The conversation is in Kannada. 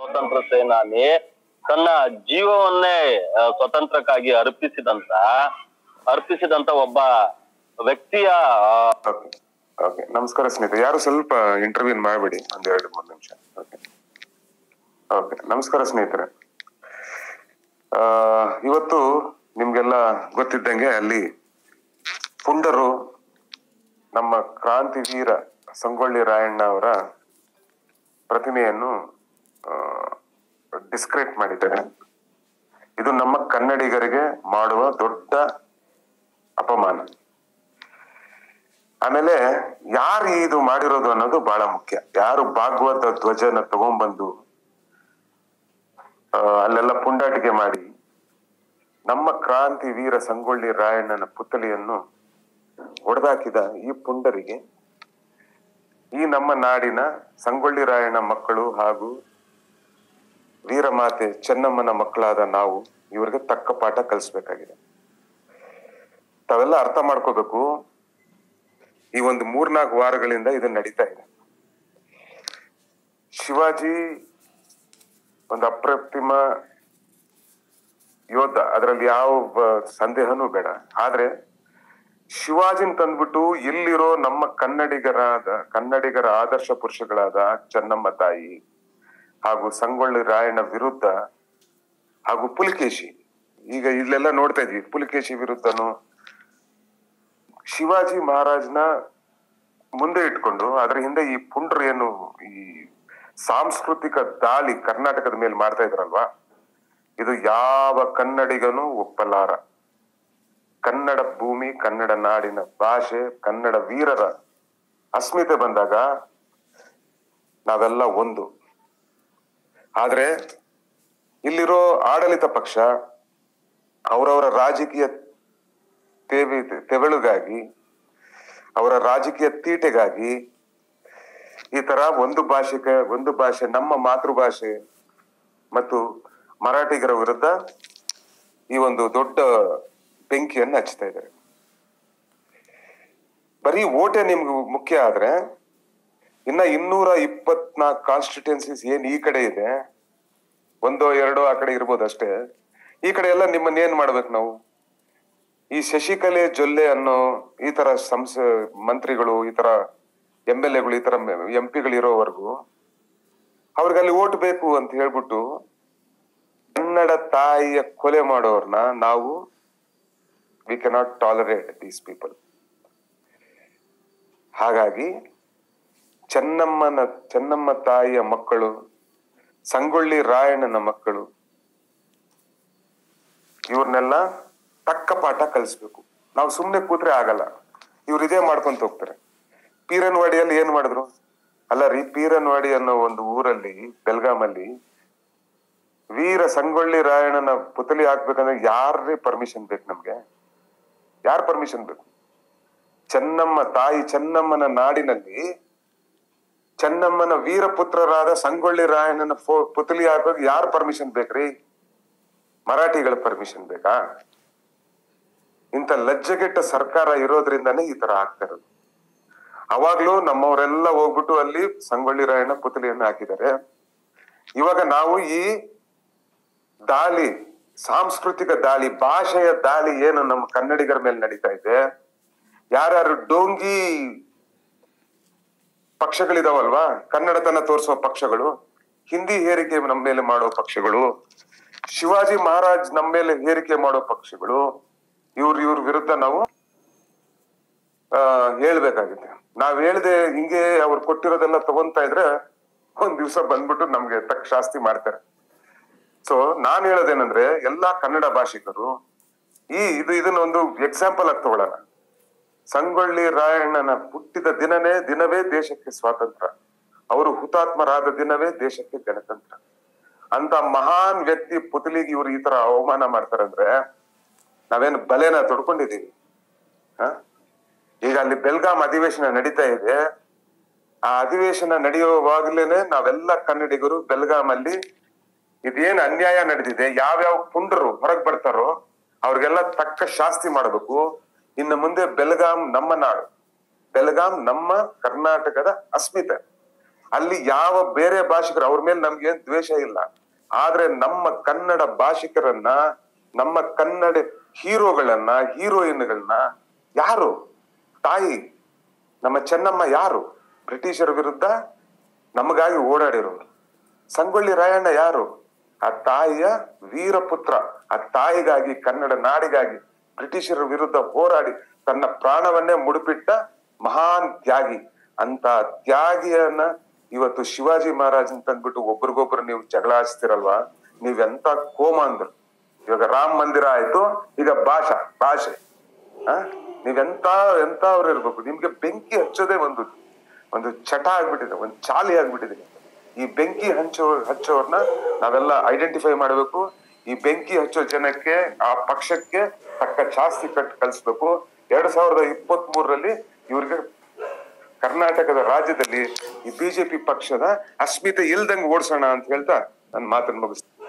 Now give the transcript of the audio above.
ಸ್ವಾತಂತ್ರ್ಯ ಸೇನಾನಿ ತನ್ನ ಜೀವವನ್ನೇ ಆ, ಸ್ವತಂತ್ರಕ್ಕಾಗಿ ಅರ್ಪಿಸಿದಂತ ಅರ್ಪಿಸಿದಂತ ಒಬ್ಬ ವ್ಯಕ್ತಿಯ ಆ, ಓಕೆ ಓಕೆ ನಮಸ್ಕಾರ ಸ್ನೇಹಿತರೆ ಯಾರು ಸ್ವಲ್ಪ ಇಂಟರ್ವ್ಯೂನ್ ಮಾಡಬೇಡಿ ಒಂದ್ ಎರಡು ಮೂರು ನಿಮಿಷ ಓಕೆ ಓಕೆ ನಮಸ್ಕಾರ ಸ್ನೇಹಿತರೆ ಆ, ಇವತ್ತು ನಿಮ್ಗೆಲ್ಲ ಗೊತ್ತಿದ್ದಂಗೆ ಅಲ್ಲಿ ಪುಂಡರು ನಮ್ಮ ಕ್ರಾಂತಿವೀರ ಸಂಗೊಳ್ಳಿ ರಾಯಣ್ಣ ಅವರ ಪ್ರತಿಮೆಯನ್ನು ಡಿಸ್ಕ್ರೇಟ್ ಮಾಡಿದ್ದಾರೆ ಇದು ನಮ್ಮ ಕನ್ನಡಿಗರಿಗೆ ಮಾಡುವ ದೊಡ್ಡ ಅಪಮಾನ ಆಮೇಲೆ ಯಾರು ಇದು ಮಾಡಿರೋದು ಅನ್ನೋದು ಬಹಳ ಮುಖ್ಯ ಯಾರು ಭಾಗವತ ಧ್ವಜನ ತಗೊಂಡ್ಬಂದು ಆ, ಅಲ್ಲೆಲ್ಲ ಪುಂಡಾಟಿಕೆ ಮಾಡಿ ನಮ್ಮ ಕ್ರಾಂತಿ ವೀರ ಸಂಗೊಳ್ಳಿ ರಾಯಣ್ಣನ ಪುತ್ಥಳಿಯನ್ನು ಹೊಡೆದಾಕಿದ ಈ ಪುಂಡರಿಗೆ ಈ ನಮ್ಮ ನಾಡಿನ ಸಂಗೊಳ್ಳಿ ರಾಯಣ್ಣ ಮಕ್ಕಳು ಹಾಗೂ ವೀರಮಾತೆ ಚೆನ್ನಮ್ಮನ ಮಕ್ಕಳಾದ ನಾವು ಇವರಿಗೆ ತಕ್ಕ ಪಾಠ ಕಲಿಸ್ಬೇಕಾಗಿದೆ ತಾವೆಲ್ಲ ಅರ್ಥ ಮಾಡ್ಕೋಬೇಕು ಈ ಒಂದು ಮೂರ್ನಾಲ್ಕು ವಾರಗಳಿಂದ ಇದು ನಡೀತಾ ಇದೆ ಶಿವಾಜಿ ಒಂದು ಅಪ್ರತಿಮ ಯೋಧ ಅದರಲ್ಲಿ ಯಾವ ಬ- ಸಂದೇಹನೂ ಬೇಡ ಆದ್ರೆ ಶಿವಾಜಿನ ತಂದ್ಬಿಟ್ಟು ಇಲ್ಲಿರೋ ನಮ್ಮ ಕನ್ನಡಿಗರಾದ ಕನ್ನಡಿಗರ ಆದರ್ಶ ಪುರುಷಗಳಾದ ಚೆನ್ನಮ್ಮ ತಾಯಿ ಹಾಗೂ ಸಂಗೊಳ್ಳಿ ರಾಯಣ್ಣ ವಿರುದ್ಧ ಹಾಗೂ ಪುಲಿಕೇಶಿ ಈಗ ಇಲ್ಲೆಲ್ಲ ನೋಡ್ತಾ ಇದ್ವಿ ಪುಲಿಕೇಶಿ ವಿರುದ್ಧನು ಶಿವಾಜಿ ಮಹಾರಾಜ್ನ ಮುಂದೆ ಇಟ್ಕೊಂಡು ಅದ್ರ ಹಿಂದೆ ಈ ಪುಂಡ್ರು ಏನು ಈ ಸಾಂಸ್ಕೃತಿಕ ದಾಳಿ ಕರ್ನಾಟಕದ ಮೇಲೆ ಮಾಡ್ತಾ ಇದ್ರಲ್ವಾ ಇದು ಯಾವ ಕನ್ನಡಿಗನು ಒಪ್ಪಲಾರ ಕನ್ನಡ ಭೂಮಿ ಕನ್ನಡ ನಾಡಿನ ಭಾಷೆ ಕನ್ನಡ ವೀರರ ಅಸ್ಮಿತೆ ಬಂದಾಗ ನಾವೆಲ್ಲ ಒಂದು ಆದ್ರೆ ಇಲ್ಲಿರೋ ಆಡಳಿತ ಪಕ್ಷ ಅವರವರ ರಾಜಕೀಯ ತೇವಿ ತೆವಳುಗಾಗಿ ಅವರ ರಾಜಕೀಯ ತೀಟೆಗಾಗಿ ಈ ತರ ಒಂದು ಭಾಷೆಗೆ ಒಂದು ಭಾಷೆ ನಮ್ಮ ಮಾತೃಭಾಷೆ ಮತ್ತು ಮರಾಠಿಗರ ವಿರುದ್ಧ ಈ ಒಂದು ದೊಡ್ಡ ಬೆಂಕಿಯನ್ನು ಹಚ್ತಾ ಇದ್ದಾರೆ ಬರೀ ಓಟೆ ನಿಮ್ಗೆ ಮುಖ್ಯ ಆದ್ರೆ ಇನ್ನ ಇನ್ನೂರ ಇಪ್ಪತ್ನಾಲ್ಕು ಕಾನ್ಸ್ಟಿಟ್ಯೂನ್ಸೀಸ್ ಏನ್ ಈ ಕಡೆ ಇದೆ ಒಂದೋ ಎರಡೋ ಆ ಕಡೆ ಇರ್ಬೋದು ಅಷ್ಟೇ ಈ ಕಡೆ ಎಲ್ಲ ನಿಮ್ಮನ್ನ ಏನ್ ಮಾಡ್ಬೇಕು ನಾವು ಈ ಶಶಿಕಲೆ ಜೊಲ್ಲೆ ಅನ್ನೋ ಈ ತರ ಸಂಸ ಮಂತ್ರಿಗಳು ಈ ತರ ಎಂ ಎಲ್ ಎಗಳು ಈ ತರ ಎಂ ಪಿಗಳು ಇರೋವರೆಗೂ ಅವ್ರಿಗೆ ಅಲ್ಲಿ ಓಟ್ ಬೇಕು ಅಂತ ಹೇಳ್ಬಿಟ್ಟು ಕನ್ನಡ ತಾಯಿಯ ಕೊಲೆ ಮಾಡೋರ್ನ ನಾವು we cannot tolerate these people ಹಾಗಾಗಿ ಚೆನ್ನಮ್ಮನ ಚೆನ್ನಮ್ಮ ತಾಯಿಯ ಮಕ್ಕಳು ಸಂಗೊಳ್ಳಿ ರಾಯಣ್ಣನ ಮಕ್ಕಳು ಇವ್ರನ್ನೆಲ್ಲ ತಕ್ಕ ಪಾಠ ಕಲಿಸ್ಬೇಕು ನಾವು ಸುಮ್ನೆ ಕೂತ್ರೆ ಆಗಲ್ಲ ಇವ್ರು ಇದೇ ಮಾಡ್ಕೊಂತ ಹೋಗ್ತಾರೆ ಪೀರನ್ವಾಡಿಯಲ್ಲಿ ಏನ್ ಮಾಡಿದ್ರು ಅಲ್ಲ ರೀ ಪೀರನ್ವಾಡಿ ಅನ್ನೋ ಒಂದು ಊರಲ್ಲಿ ಬೆಲ್ಗಾಮಲ್ಲಿ ವೀರ ಸಂಗೊಳ್ಳಿ ರಾಯಣ್ಣನ ಪುತಲಿ ಹಾಕ್ಬೇಕಂದ್ರೆ ಯಾರೇ ಪರ್ಮಿಷನ್ ಬೇಕು ನಮ್ಗೆ ಯಾರ್ ಪರ್ಮಿಷನ್ ಬೇಕು ಚೆನ್ನಮ್ಮ ತಾಯಿ ಚೆನ್ನಮ್ಮನ ನಾಡಿನಲ್ಲಿ ಚೆನ್ನಮ್ಮನ ವೀರ ಪುತ್ರರಾದ ಸಂಗೊಳ್ಳಿ ರಾಯಣ್ಣನ ಫೋ ಪುತಲಿ ಹಾಕೋಕ್ ಯಾರ್ ಪರ್ಮಿಷನ್ ಬೇಕ್ರಿ ಮರಾಠಿಗಳ ಪರ್ಮಿಷನ್ ಬೇಕಾ ಇಂಥ ಲಜ್ಜೆಗೆಟ್ಟ ಸರ್ಕಾರ ಇರೋದ್ರಿಂದಾನೇ ಈ ತರ ಆಗ್ತಾ ಇರೋದು ಅವಾಗ್ಲೂ ನಮ್ಮವರೆಲ್ಲ ಹೋಗ್ಬಿಟ್ಟು ಅಲ್ಲಿ ಸಂಗೊಳ್ಳಿ ರಾಯಣ್ಣ ಪುತಲಿಯನ್ನು ಹಾಕಿದ್ದಾರೆ ಇವಾಗ ನಾವು ಈ ದಾಳಿ ಸಾಂಸ್ಕೃತಿಕ ದಾಳಿ ಭಾಷೆಯ ದಾಳಿ ಏನು ನಮ್ಮ ಕನ್ನಡಿಗರ ಮೇಲೆ ನಡೀತಾ ಇದೆ ಯಾರ್ಯಾರು ಡೋಂಗಿ ಪಕ್ಷಗಳಿದಾವಲ್ವಾ ಕನ್ನಡತನ ತೋರಿಸುವ ಪಕ್ಷಗಳು ಹಿಂದಿ ಹೇರಿಕೆ ನಮ್ಮ ಮೇಲೆ ಮಾಡೋ ಪಕ್ಷಗಳು ಶಿವಾಜಿ ಮಹಾರಾಜ್ ನಮ್ಮ ಮೇಲೆ ಹೇರಿಕೆ ಮಾಡೋ ಪಕ್ಷಗಳು ಇವ್ರ ಇವ್ರ ವಿರುದ್ಧ ನಾವು ಆ ಹೇಳ್ಬೇಕಾಗುತ್ತೆ ನಾವ್ ಹೇಳ್ದೆ ಹಿಂಗೆ ಅವ್ರು ಕೊಟ್ಟಿರೋದೆಲ್ಲ ತಗೊಂತಾ ಇದ್ರೆ ಒಂದ್ ದಿವ್ಸ ಬಂದ್ಬಿಟ್ಟು ನಮ್ಗೆ ತಕ್ಕ ಶಾಸ್ತಿ ಮಾಡ್ತಾರೆ ಸೊ ನಾನ್ ಹೇಳೋದೇನಂದ್ರೆ ಎಲ್ಲಾ ಕನ್ನಡ ಭಾಷಿಕರು ಈ ಇದು ಇದನ್ನ ಒಂದು ಎಕ್ಸಾಂಪಲ್ ಆಗಿ ತಗೊಳ್ಳೋಣ ಸಂಗೊಳ್ಳಿ ರಾಯಣ್ಣನ ಹುಟ್ಟಿದ ದಿನನೇ ದಿನವೇ ದೇಶಕ್ಕೆ ಸ್ವಾತಂತ್ರ್ಯ ಅವರು ಹುತಾತ್ಮರಾದ ದಿನವೇ ದೇಶಕ್ಕೆ ಗಣತಂತ್ರ ಅಂತ ಮಹಾನ್ ವ್ಯಕ್ತಿ ಪುತಲಿಗೆ ಇವ್ರು ಈ ತರ ಅವಮಾನ ಮಾಡ್ತಾರಂದ್ರೆ ನಾವೇನು ಬಲೆನ ತೊಡ್ಕೊಂಡಿದೀವಿ ಹ ಈಗ ಅಲ್ಲಿ ಬೆಲ್ಗಾಂ ಅಧಿವೇಶನ ನಡೀತಾ ಇದೆ ಆ ಅಧಿವೇಶನ ನಡೆಯುವಾಗ್ಲೇನೆ ನಾವೆಲ್ಲ ಕನ್ನಡಿಗರು ಬೆಲ್ಗಾಂ ಅಲ್ಲಿ ಇದೇನ್ ಅನ್ಯಾಯ ನಡೆದಿದೆ ಯಾವ್ಯಾವ ಪುಂಡರು ಹೊರಗ್ ಬರ್ತಾರೋ ಅವ್ರಿಗೆಲ್ಲ ತಕ್ಕ ಶಾಸ್ತಿ ಮಾಡಬೇಕು ಇನ್ನು ಮುಂದೆ ಬೆಲ್ಗಾಂ ನಮ್ಮ ನಾಡು ಬೆಲ್ಗಾಂ ನಮ್ಮ ಕರ್ನಾಟಕದ ಅಸ್ಮಿತೆ ಅಲ್ಲಿ ಯಾವ ಬೇರೆ ಭಾಷಿಕರು ಅವ್ರ ಮೇಲೆ ನಮ್ಗೆ ಏನ್ ದ್ವೇಷ ಇಲ್ಲ ಆದ್ರೆ ನಮ್ಮ ಕನ್ನಡ ಭಾಷಿಕರನ್ನ ನಮ್ಮ ಕನ್ನಡ ಹೀರೋಗಳನ್ನ ಹೀರೋಯಿನ್ಗಳನ್ನ ಯಾರು ತಾಯಿ ನಮ್ಮ ಚೆನ್ನಮ್ಮ ಯಾರು ಬ್ರಿಟಿಷರ ವಿರುದ್ಧ ನಮಗಾಗಿ ಓಡಾಡಿರೋರು ಸಂಗೊಳ್ಳಿ ರಾಯಣ್ಣ ಯಾರು ಆ ತಾಯಿಯ ವೀರಪುತ್ರ ಆ ತಾಯಿಗಾಗಿ ಕನ್ನಡ ನಾಡಿಗಾಗಿ ಬ್ರಿಟಿಷರ ವಿರುದ್ಧ ಹೋರಾಡಿ ತನ್ನ ಪ್ರಾಣವನ್ನೇ ಮುಡುಪಿಟ್ಟ ಮಹಾನ್ ತ್ಯಾಗಿ ಅಂತ ತ್ಯಾಗಿಯನ್ನ ಇವತ್ತು ಶಿವಾಜಿ ಮಹಾರಾಜ್ ಅಂತ ಅಂದ್ಬಿಟ್ಟು ಒಬ್ರಿಗೊಬ್ರು ನೀವು ಜಗಳ ಹಚ್ತಿರಲ್ವಾ ನೀವೆಂತ ಕೋಮಾಂದ್ರು ಇವಾಗ ರಾಮ ಮಂದಿರ ಆಯ್ತು ಈಗ ಭಾಷಾ ಭಾಷೆ ಆ ನೀವೆಂತ ಎಂತವ್ರು ಇರ್ಬೇಕು ನಿಮ್ಗೆ ಬೆಂಕಿ ಹಚ್ಚೋದೇ ಒಂದು ಒಂದು ಚಟ ಆಗ್ಬಿಟ್ಟಿದೆ ಒಂದು ಚಾಲಿ ಆಗ್ಬಿಟ್ಟಿದೆ ಈ ಬೆಂಕಿ ಹಂಚೋ ಹಚ್ಚೋರ್ನ ನಾವೆಲ್ಲ ಐಡೆಂಟಿಫೈ ಮಾಡಬೇಕು ಈ ಬೆಂಕಿ ಹಚ್ಚೋ ಜನಕ್ಕೆ ಆ ಪಕ್ಷಕ್ಕೆ ತಕ್ಕ ಜಾಸ್ತಿ ಕಟ್ ಕಲಿಸ್ಬೇಕು ಎರಡ್ ಸಾವಿರದ ಇಪ್ಪತ್ತ್ ಮೂರರಲ್ಲಿ ಇವ್ರಿಗೆ ಕರ್ನಾಟಕದ ರಾಜ್ಯದಲ್ಲಿ ಈ ಬಿಜೆಪಿ ಪಕ್ಷದ ಅಸ್ಮಿತೆ ಇಲ್ದಂಗ್ ಓಡಿಸೋಣ ಅಂತ ಹೇಳ್ತಾ ನನ್ನ ಮಾತನ್ನು ಮುಗಿಸ್ತೀನಿ